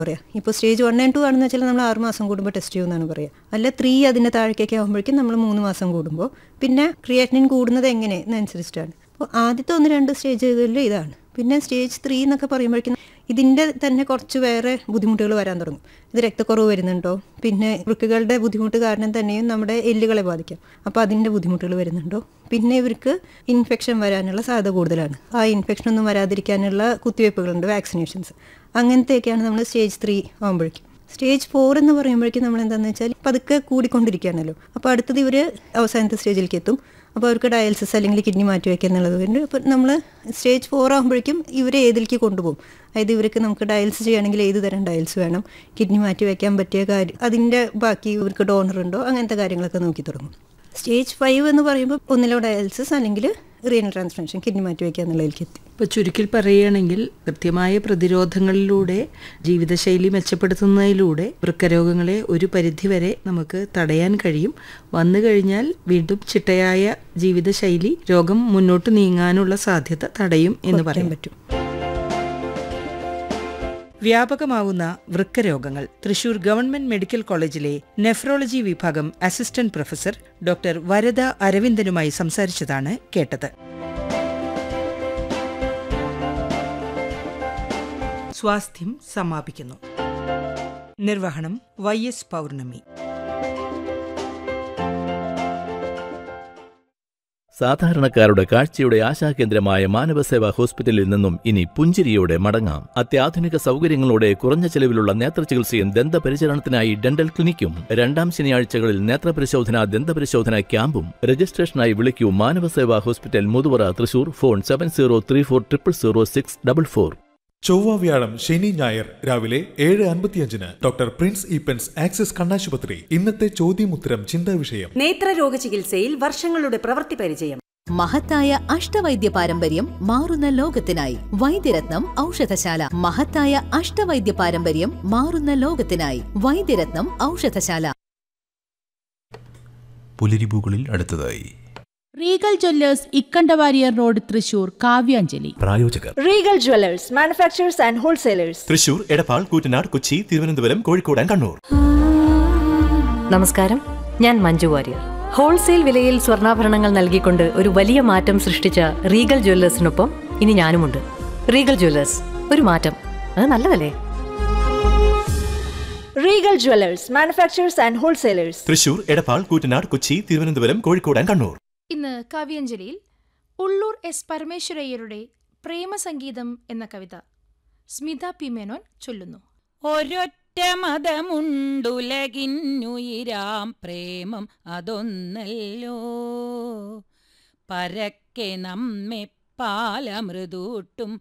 പറയാം ഇപ്പോൾ stage one and to ആണെന്ന് വെച്ചാൽ നമ്മൾ ആറ് മാസം കൂടുമ്പോൾ ടെസ്റ്റ് ചെയ്യുമെന്നാണ് പറയുക അല്ല ത്രീ അതിൻ്റെ താഴേക്കൊക്കെ ആകുമ്പോഴേക്കും നമ്മൾ മൂന്ന് മാസം കൂടുമ്പോൾ പിന്നെ ക്രിയാറ്റിനിൻ കൂടുന്നത് എങ്ങനെ എന്നനുസരിച്ചിട്ടാണ് അപ്പോൾ ആദ്യത്തെ ഒന്ന് രണ്ട് സ്റ്റേജുകളിൽ ഇതാണ് പിന്നെ സ്റ്റേജ് ത്രീ എന്നൊക്കെ പറയുമ്പോഴേക്കും ഇതിൻ്റെ തന്നെ കുറച്ച് വേറെ ബുദ്ധിമുട്ടുകൾ വരാൻ തുടങ്ങും ഇത് രക്തക്കുറവ് വരുന്നുണ്ടോ പിന്നെ വൃക്കുകളുടെ ബുദ്ധിമുട്ട് കാരണം തന്നെയും നമ്മുടെ എല്ലുകളെ ബാധിക്കാം അപ്പോൾ അതിൻ്റെ ബുദ്ധിമുട്ടുകൾ വരുന്നുണ്ടോ പിന്നെ ഇവർക്ക് ഇൻഫെക്ഷൻ വരാനുള്ള സാധ്യത കൂടുതലാണ് ആ ഇൻഫെക്ഷൻ ഒന്നും വരാതിരിക്കാനുള്ള കുത്തിവയ്പ്പുകളുണ്ട് വാക്സിനേഷൻസ് അങ്ങനത്തെയൊക്കെയാണ് നമ്മൾ സ്റ്റേജ് ത്രീ ആകുമ്പോഴേക്കും സ്റ്റേജ് ഫോർ എന്ന് പറയുമ്പോഴേക്കും നമ്മൾ എന്താണെന്ന് വെച്ചാൽ പതുക്കെ കൂടിക്കൊണ്ടിരിക്കുകയാണല്ലോ അപ്പോൾ അടുത്തത് ഇവർ അവസാനത്തെ സ്റ്റേജിലേക്ക് എത്തും അപ്പോൾ അവർക്ക് ഡയാലിസിസ് അല്ലെങ്കിൽ കിഡ്നി മാറ്റി വയ്ക്കുക എന്നുള്ളത് കൊണ്ട് അപ്പോൾ നമ്മൾ സ്റ്റേജ് ഫോർ ആകുമ്പോഴേക്കും ഇവരെ ഏതിലേക്ക് കൊണ്ടുപോകും അതായത് ഇവർക്ക് നമുക്ക് ഡയൽസ് ചെയ്യണമെങ്കിൽ ഏത് തരം ഡയൽസ് വേണം കിഡ്നി മാറ്റി വയ്ക്കാൻ പറ്റിയ കാര്യം അതിൻ്റെ ബാക്കി ഇവർക്ക് ഡോണർ ഉണ്ടോ അങ്ങനത്തെ കാര്യങ്ങളൊക്കെ നോക്കി തുടങ്ങും സ്റ്റേജ് ഫൈവ് എന്ന് പറയുമ്പോൾ ഒന്നിലോ ഡയാലിസിസ് അല്ലെങ്കിൽ റീനൽ ട്രാൻസ്പ്ലാന്റേഷൻ കിഡ്നി മാറ്റി വയ്ക്കുക എന്നുള്ളതിലേക്ക് എത്തി ഇപ്പോൾ ചുരുക്കിൽ പറയുകയാണെങ്കിൽ കൃത്യമായ പ്രതിരോധങ്ങളിലൂടെ ജീവിതശൈലി മെച്ചപ്പെടുത്തുന്നതിലൂടെ വൃക്കരോഗങ്ങളെ ഒരു പരിധിവരെ നമുക്ക് തടയാൻ കഴിയും വന്നു കഴിഞ്ഞാൽ വീണ്ടും ചിട്ടയായ ജീവിതശൈലി രോഗം മുന്നോട്ട് നീങ്ങാനുള്ള സാധ്യത തടയും എന്ന് പറയാൻ പറ്റും വ്യാപകമാവുന്ന വൃക്കരോഗങ്ങൾ തൃശൂർ ഗവൺമെന്റ് മെഡിക്കൽ കോളേജിലെ നെഫ്രോളജി വിഭാഗം അസിസ്റ്റന്റ് പ്രൊഫസർ ഡോക്ടർ വരദ അരവിന്ദനുമായി സംസാരിച്ചതാണ് കേട്ടത് സ്വാസ്ഥ്യം സമാപിക്കുന്നു നിർവഹണം വൈ എസ് പൗർണമി സാധാരണക്കാരുടെ കാഴ്ചയുടെ ആശാകേന്ദ്രമായ മാനവസേവാ ഹോസ്പിറ്റലിൽ നിന്നും ഇനി പുഞ്ചിരിയോടെ മടങ്ങാം അത്യാധുനിക സൗകര്യങ്ങളോടെ കുറഞ്ഞ ചെലവിലുള്ള നേത്രചികിത്സയും ദന്തപരിചരണത്തിനായി ഡെന്റൽ ക്ലിനിക്കും രണ്ടാം ശനിയാഴ്ചകളിൽ നേത്രപരിശോധന ദന്തപരിശോധന ക്യാമ്പും രജിസ്ട്രേഷനായി വിളിക്കൂ Manavaseva hospital Muthuvara Thrissur phone seven zero three four triple zero six double four ചൊവ്വ വ്യാഴം ശനി ഞായർ രാവിലെ ഏഴ് അൻപത്തിയഞ്ചിന് ഡോക്ടർ പ്രിൻസ് ഈപ്പൻസ് ആക്സിസ് കണ്ണാശുപത്രി ഇന്നത്തെ ചോദ്യമുത്തരം ചിന്താ വിഷയം നേത്രരോഗ ചികിത്സയിൽ വർഷങ്ങളുടെ പ്രവൃത്തി പരിചയം മഹത്തായ അഷ്ടവൈദ്യ പാരമ്പര്യം മാറുന്ന ലോകത്തിനായി വൈദ്യരത്നം ഔഷധശാല മഹത്തായ അഷ്ടവൈദ്യ പാരമ്പര്യം മാറുന്ന ലോകത്തിനായി വൈദ്യരത്നം ഔഷധശാല പുലരിപൂകളിൽ അടുത്തതായി Regal Jewellers Ikkanda Warrier road Thrissur Kavyanjali പ്രായോജകർ Regal Jewellers manufacturers and wholesalers Thrissur Edappal Koottanad Kochi Thiruvananthapuram Kozhikode and Kannur നമസ്കാരം ഞാൻ മഞ്ജു വാര്യർ ഹോൾസെയിൽ വിലയിൽ സ്വർണ്ണാഭരണങ്ങൾ നൽകിക്കൊണ്ട് ഒരു വലിയ മാറ്റം സൃഷ്ടിച്ച റീഗൽ ജ്വല്ലേഴ്സിനൊപ്പം ഇനി ഞാനുമുണ്ട് റീഗൽ ജ്വല്ലേഴ്സ് ഒരു മാറ്റം അത് നല്ലതല്ലേ Regal Jewellers manufacturers and wholesalers Thrissur Edappal Koottanad Kochi Thiruvananthapuram Kozhikode and Kannur ഇന്ന് കാവ്യാഞ്ജലിയിൽ ഉള്ളൂർ എസ് പരമേശ്വരയ്യരുടെ പ്രേമസംഗീതം എന്ന കവിത സ്മിത പി മേനോൻ ചൊല്ലുന്നു ഒരൊറ്റ മതമുണ്ടുലകിന്നുയിരാം പ്രേമം അതൊന്നല്ലോ പരക്കെ നമ്മെ പാലമൃദൂട്ടും